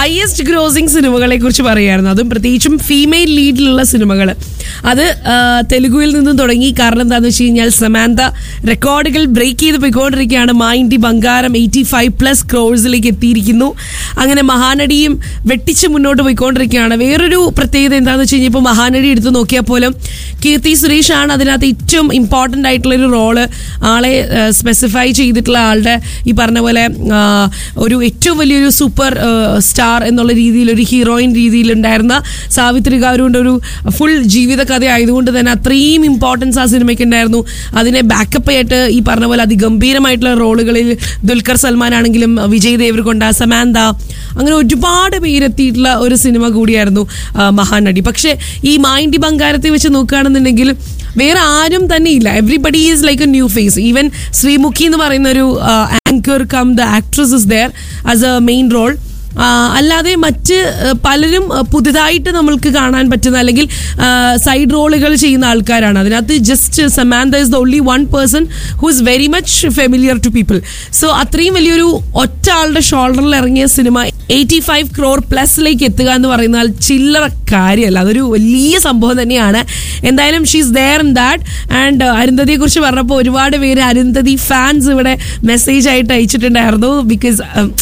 highest grossing സിനിമകളെ കുറിച്ച് പറയുമായിരുന്നു അതും പ്രത്യേകിച്ചും ഫീമെയിൽ ലീഡിലുള്ള സിനിമകൾ അത് ആ, തെലുഗുവിൽ നിന്നും തുടങ്ങി കാരണം എന്താണെന്ന് വെച്ച് കഴിഞ്ഞാൽ സമാന്ത റെക്കോർഡുകൾ ബ്രേക്ക് ചെയ്ത് പോയിക്കൊണ്ടിരിക്കുകയാണ് മൈൻഡി ബംഗാരം എയ്റ്റി ഫൈവ് പ്ലസ് ക്രോഴ്സിലേക്ക് എത്തിയിരിക്കുന്നു അങ്ങനെ മഹാനടിയും വെട്ടിച്ച് മുന്നോട്ട് പോയിക്കൊണ്ടിരിക്കുകയാണ് വേറൊരു പ്രത്യേകത എന്താണെന്ന് വെച്ച് കഴിഞ്ഞാൽ ഇപ്പോൾ മഹാനടി എടുത്ത് നോക്കിയാൽ പോലും കീർത്തി സുരേഷ് ആണ് അതിനകത്ത് ഏറ്റവും ഇമ്പോർട്ടൻ്റ് ആയിട്ടുള്ള ഒരു റോള് ആളെ സ്പെസിഫൈ ചെയ്തിട്ടുള്ള ആളുടെ ഈ പറഞ്ഞ പോലെ ആ, ഒരു ഏറ്റവും വലിയൊരു സൂപ്പർ സ്റ്റാർ എന്നുള്ള രീതിയിൽ ഒരു ഹീറോയിൻ രീതിയിലുണ്ടായിരുന്ന സാവിത്രി ഗൗരുവിൻ്റെ ഒരു ഫുൾ ജീവിത കഥ ആയതുകൊണ്ട് തന്നെ അത്രയും ഇമ്പോർട്ടൻസ് ആ സിനിമയ്ക്ക് ഉണ്ടായിരുന്നു അതിനെ ബാക്കപ്പ് ആയിട്ട് ഈ പറഞ്ഞ പോലെ അതിഗംഭീരമായിട്ടുള്ള റോളുകളിൽ ദുൽഖർ സൽമാൻ ആണെങ്കിലും വിജയ് ദേവ്രകൊണ്ട സമാന്ത അങ്ങനെ ഒരുപാട് പേരെത്തിയിട്ടുള്ള ഒരു സിനിമ കൂടിയായിരുന്നു ആ, മഹാനടി പക്ഷേ ഈ മൈൻഡി ബംഗാരത്തെ വെച്ച് നോക്കുകയാണെന്നുണ്ടെങ്കിൽ വേറെ ആരും തന്നെ ഇല്ല everybody is like a new face even Sreemukhi എന്ന് പറയുന്ന ഒരു anchor cum the actress is there as a main role അല്ലാതെ മറ്റ് ആ, പലരും ആ, പുതുതായിട്ട് നമ്മൾക്ക് കാണാൻ പറ്റുന്ന അല്ലെങ്കിൽ സൈഡ് റോളുകൾ ചെയ്യുന്ന ആൾക്കാരാണ് അതിനകത്ത് just Samantha is the only one person who is very much familiar to people so അത്രയും വലിയൊരു ഒറ്റ ആളുടെ ഷോൾഡറിൽ ഇറങ്ങിയ സിനിമ എയ്റ്റി ഫൈവ് ക്രോർ പ്ലസിലേക്ക് എത്തുക എന്ന് പറയുന്നാൽ ചില്ലറ കാര്യമല്ല അതൊരു വലിയ സംഭവം തന്നെയാണ് എന്തായാലും she's there in that and അരുന്ധതിയെ കുറിച്ച് പറഞ്ഞപ്പോൾ ഒരുപാട് പേര് അരുന്ധതി ഫാൻസ് ഇവിടെ മെസ്സേജ് ആയിട്ട് അയച്ചിട്ടുണ്ടായിരുന്നു ബിക്കോസ്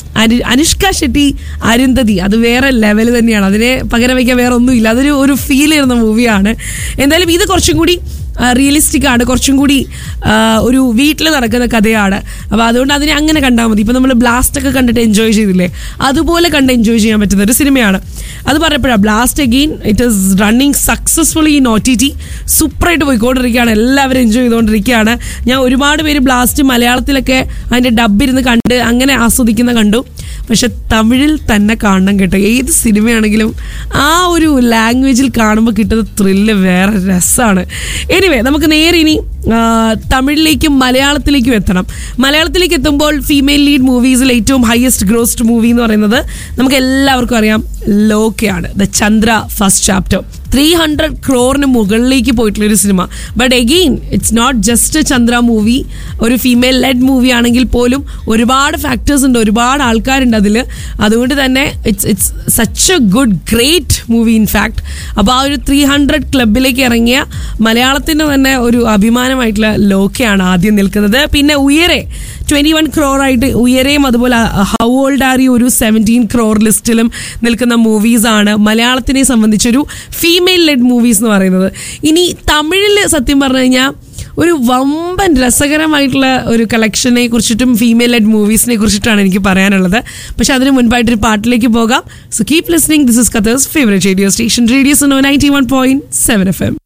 അനുഷ്ക ഷെട്ടി അരുന്ധതി അത് വേറെ ലെവൽ തന്നെയാണ് അതിനെ പകരം വയ്ക്കാൻ വേറെ ഒന്നുമില്ല അതൊരു ഒരു ഫീൽ ചെയ്യുന്ന മൂവിയാണ് എന്തായാലും ഇത് കുറച്ചും കൂടി റിയലിസ്റ്റിക് ആണ് കുറച്ചും കൂടി ആ, ഒരു വീട്ടിൽ നടക്കുന്ന കഥയാണ് അപ്പോൾ അതുകൊണ്ട് അതിനെ അങ്ങനെ കണ്ടാൽ മതി ഇപ്പം നമ്മൾ ബ്ലാസ്റ്റ് ഒക്കെ കണ്ടിട്ട് എൻജോയ് ചെയ്തില്ലേ അതുപോലെ കണ്ട് എൻജോയ് ചെയ്യാൻ പറ്റുന്ന ഒരു സിനിമയാണ് അത് പറഞ്ഞപ്പോഴാണ് blast again it is running successfully in O T T സൂപ്പറായിട്ട് പോയിക്കൊണ്ടിരിക്കുകയാണ് എല്ലാവരും എൻജോയ് ചെയ്തുകൊണ്ടിരിക്കുകയാണ് ഞാൻ ഒരുപാട് പേര് ബ്ലാസ്റ്റ് മലയാളത്തിലൊക്കെ അതിൻ്റെ ഡബിരുന്ന് കണ്ട് അങ്ങനെ ആസ്വദിക്കുന്ന കണ്ടു പക്ഷെ തമിഴിൽ തന്നെ കാണണം കേട്ടോ ഏത് സിനിമയാണെങ്കിലും ആ ഒരു ലാംഗ്വേജിൽ കാണുമ്പോൾ കിട്ടുന്ന ത്രില്ല് വേറെ രസമാണ് എനിവേ നമുക്ക് നേരെ ഇനി ആ, തമിഴിലേക്കും മലയാളത്തിലേക്കും എത്തണം മലയാളത്തിലേക്ക് എത്തുമ്പോൾ ഫീമെയിൽ ലീഡ് മൂവീസിൽ ഏറ്റവും ഹയസ്റ്റ് ഗ്രോസ്ഡ് മൂവി എന്ന് പറയുന്നത് നമുക്ക് എല്ലാവർക്കും അറിയാം ലോക്കയാണ് the Chandra first chapter three hundred ക്രോറിന് മുകളിലേക്ക് പോയിട്ടുള്ള ഒരു സിനിമ but again it's not just Chandra movie ഒരു ഫീമെയിൽ ലെഡ് മൂവി ആണെങ്കിൽ പോലും ഒരുപാട് ഫാക്ടേഴ്സ് ഉണ്ട് ഒരുപാട് ആൾക്കാരുണ്ട് അതിൽ അതുകൊണ്ട് തന്നെ it's it's such a good great movie in fact അപ്പോൾ ആ ഒരു ത്രീ ഹൺഡ്രഡ് ക്ലബിലേക്ക് ഇറങ്ങിയ മലയാളത്തിൻ്റെ തന്നെ ഒരു അഭിമാനമായിട്ടുള്ള ലോക്കയാണ് ആദ്യം നിൽക്കുന്നത് പിന്നെ ഉയരെ ട്വൻറ്റി വൺ ക്രോർ ആയിട്ട് ഉയരെയും അതുപോലെ ഹൗ ഓൾഡ് ആർ യു ഒരു സെവൻറ്റീൻ ക്രോർ ലിസ്റ്റിലും നിൽക്കുന്ന മൂവീസാണ് മലയാളത്തിനെ സംബന്ധിച്ചൊരു ഫീമെയിൽ ലെഡ് മൂവീസ് എന്ന് പറയുന്നത് ഇനി തമിഴിൽ സത്യം പറഞ്ഞു കഴിഞ്ഞാൽ ഒരു വമ്പൻ രസകരമായിട്ടുള്ള ഒരു കളക്ഷനെ കുറിച്ചിട്ടും ഫീമെയിൽ ലെഡ് മൂവീസിനെ കുറിച്ചിട്ടാണ് എനിക്ക് പറയാനുള്ളത് പക്ഷെ അതിന് മുൻപായിട്ടൊരു പാട്ടിലേക്ക് പോകാം so keep listening this is കത്തേഴ്സ് favourite radio station radio so ninety one point seven F M